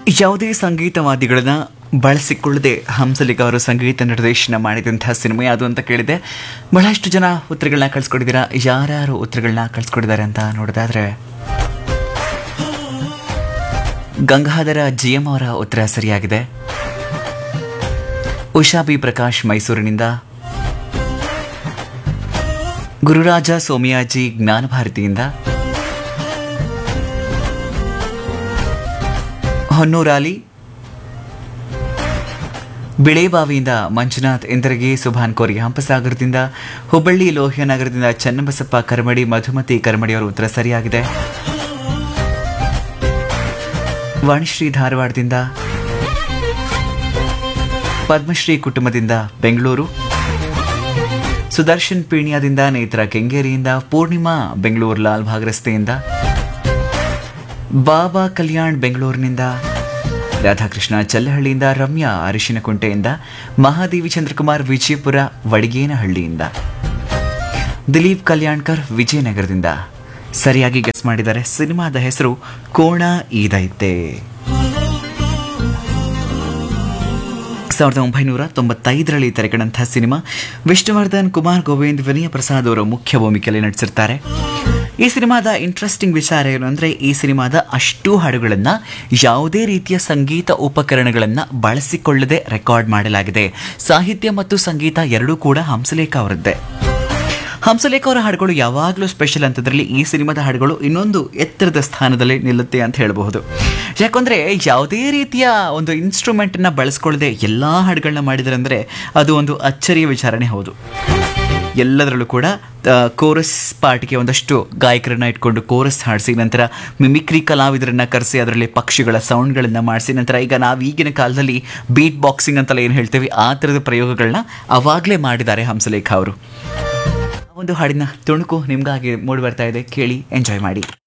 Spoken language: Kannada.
ಯಾವುದೇ ಸಂಗೀತವಾದಿಗಳನ್ನ ಬಳಸಿಕೊಳ್ಳದೆ ಹಂಸಲಿಕ ಅವರು ಸಂಗೀತ ನಿರ್ದೇಶನ ಮಾಡಿದಂತಹ ಸಿನಿಮಾ ಯಾವುದು ಅಂತ ಕೇಳಿದೆ ಬಹಳಷ್ಟು ಜನ ಉತ್ತರಗಳನ್ನ ಕಳ್ಸ್ಕೊಟ್ಟಿದ್ದೀರಾ ಯಾರ್ಯಾರು ಉತ್ತರಗಳನ್ನ ಕಳ್ಸ್ಕೊಟ್ಟಿದ್ದಾರೆ ಅಂತ ನೋಡೋದಾದ್ರೆ ಗಂಗಾಧರ ಜಿ ಎಂ ಅವರ ಉತ್ತರ ಸರಿಯಾಗಿದೆ ಉಷಾ ಬಿ ಪ್ರಕಾಶ್ ಮೈಸೂರಿನಿಂದ ಗುರುರಾಜ ಸೋಮಿಯಾಜಿ ಜ್ಞಾನಭಾರತಿಯಿಂದ ಹೊನ್ನೂರಾಲಿ ಬಿಳೇಬಾವಿಯಿಂದ ಮಂಜುನಾಥ್ ಇಂದರಗಿ ಸುಭಾನ್ ಕೋರಿ ಹಂಪಸಾಗರದಿಂದ ಹುಬ್ಬಳ್ಳಿ ಲೋಹಿಯಾನಗರದಿಂದ ಚನ್ನಬಸಪ್ಪ ಕರ್ಮಡಿ ಮಧುಮತಿ ಕರ್ಮಡಿ ಅವರ ಉತ್ತರ ಸರಿಯಾಗಿದೆ ವಾಣಿಶ್ರೀ ಧಾರವಾಡದಿಂದ ಪದ್ಮಶ್ರೀ ಕುಟುಂಬದಿಂದ ಬೆಂಗಳೂರು ಸುದರ್ಶನ್ ಪೀಣ್ಯದಿಂದ ನೇತ್ರ ಕೆಂಗೇರಿಯಿಂದ ಪೂರ್ಣಿಮಾ ಬೆಂಗಳೂರು ಲಾಲ್ ಭಾಗ್ ರಸ್ತೆಯಿಂದ ಬಾಬಾ ಕಲ್ಯಾಣ್ ಬೆಂಗಳೂರಿನಿಂದ ರಾಧಾಕೃಷ್ಣ ಚಲ್ಲಹಳ್ಳಿಯಿಂದ ರಮ್ಯಾ ಅರಿಶಿನಕುಂಟೆಯಿಂದ ಮಹಾದೇವಿ ಚಂದ್ರಕುಮಾರ್ ವಿಜಯಪುರ ವಡಿಗೇನಹಳ್ಳಿಯಿಂದ ದಿಲೀಪ್ ಕಲ್ಯಾಣ್ಕರ್ ವಿಜಯನಗರದಿಂದ ಸರಿಯಾಗಿ ಗೆಸ್ ಮಾಡಿದ್ದಾರೆ ಸಿನಿಮಾದ ಹೆಸರು ಕೋಣ ಈದೈತೆ ಸಾವಿರದ ಒಂಬೈನೂರ ತೊಂಬತ್ತೈದರಲ್ಲಿ ತೆರೆಕಂಡಂತಹ ಸಿನಿಮಾ ವಿಷ್ಣುವರ್ಧನ್ ಕುಮಾರ್ ಗೋವಿಂದ್ ವಿನಯ ಪ್ರಸಾದ್ ಅವರು ಮುಖ್ಯ ಭೂಮಿಕೆಯಲ್ಲಿ ನಟಿಸಿರ್ತಾರೆ ಈ ಸಿನಿಮಾದ ಇಂಟ್ರೆಸ್ಟಿಂಗ್ ವಿಚಾರ ಏನು ಅಂದರೆ ಈ ಸಿನಿಮಾದ ಅಷ್ಟು ಹಾಡುಗಳನ್ನು ಯಾವುದೇ ರೀತಿಯ ಸಂಗೀತ ಉಪಕರಣಗಳನ್ನು ಬಳಸಿಕೊಳ್ಳದೆ ರೆಕಾರ್ಡ್ ಮಾಡಲಾಗಿದೆ ಸಾಹಿತ್ಯ ಮತ್ತು ಸಂಗೀತ ಎರಡೂ ಕೂಡ ಹಂಸಲೇಖ ಅವರದ್ದೇ ಹಂಸಲೇಖ ಅವರ ಹಾಡುಗಳು ಯಾವಾಗಲೂ ಸ್ಪೆಷಲ್ ಅಂತದ್ರಲ್ಲಿ ಈ ಸಿನಿಮಾದ ಹಾಡುಗಳು ಇನ್ನೊಂದು ಎತ್ತರದ ಸ್ಥಾನದಲ್ಲಿ ನಿಲ್ಲುತ್ತೆ ಅಂತ ಹೇಳಬಹುದು ಯಾಕಂದ್ರೆ ಯಾವುದೇ ರೀತಿಯ ಒಂದು ಇನ್ಸ್ಟ್ರೂಮೆಂಟನ್ನು ಬಳಸ್ಕೊಳ್ಳದೆ ಎಲ್ಲ ಹಾಡುಗಳನ್ನ ಮಾಡಿದರೆ ಅಂದರೆ ಅದು ಒಂದು ಅಚ್ಚರಿಯ ವಿಚಾರಣೆ ಹೌದು ಎಲ್ಲದರಲ್ಲೂ ಕೂಡ ಕೋರಸ್ ಪಾರ್ಟ್ಗೆ ಒಂದಷ್ಟು ಗಾಯಕರನ್ನ ಇಟ್ಕೊಂಡು ಕೋರಸ್ ಹಾಡಿಸಿ ನಂತರ ಮಿಮಿಕ್ರಿ ಕಲಾವಿದರನ್ನ ಕರೆಸಿ ಅದರಲ್ಲಿ ಪಕ್ಷಿಗಳ ಸೌಂಡ್ಗಳನ್ನು ಮಾಡಿಸಿ ನಂತರ ಈಗ ನಾವು ಈಗಿನ ಕಾಲದಲ್ಲಿ ಬೀಟ್ ಬಾಕ್ಸಿಂಗ್ ಅಂತೆಲ್ಲ ಏನು ಹೇಳ್ತೀವಿ ಆ ಥರದ ಪ್ರಯೋಗಗಳನ್ನ ಅವಾಗಲೇ ಮಾಡಿದ್ದಾರೆ ಹಂಸಲೇಖ ಅವರು ಒಂದು ಹಾಡಿನ ತುಣುಕು ನಿಮಗಾಗಿ ಮೂಡಿ ಬರ್ತಾ ಇದೆ ಕೇಳಿ ಎಂಜಾಯ್ ಮಾಡಿ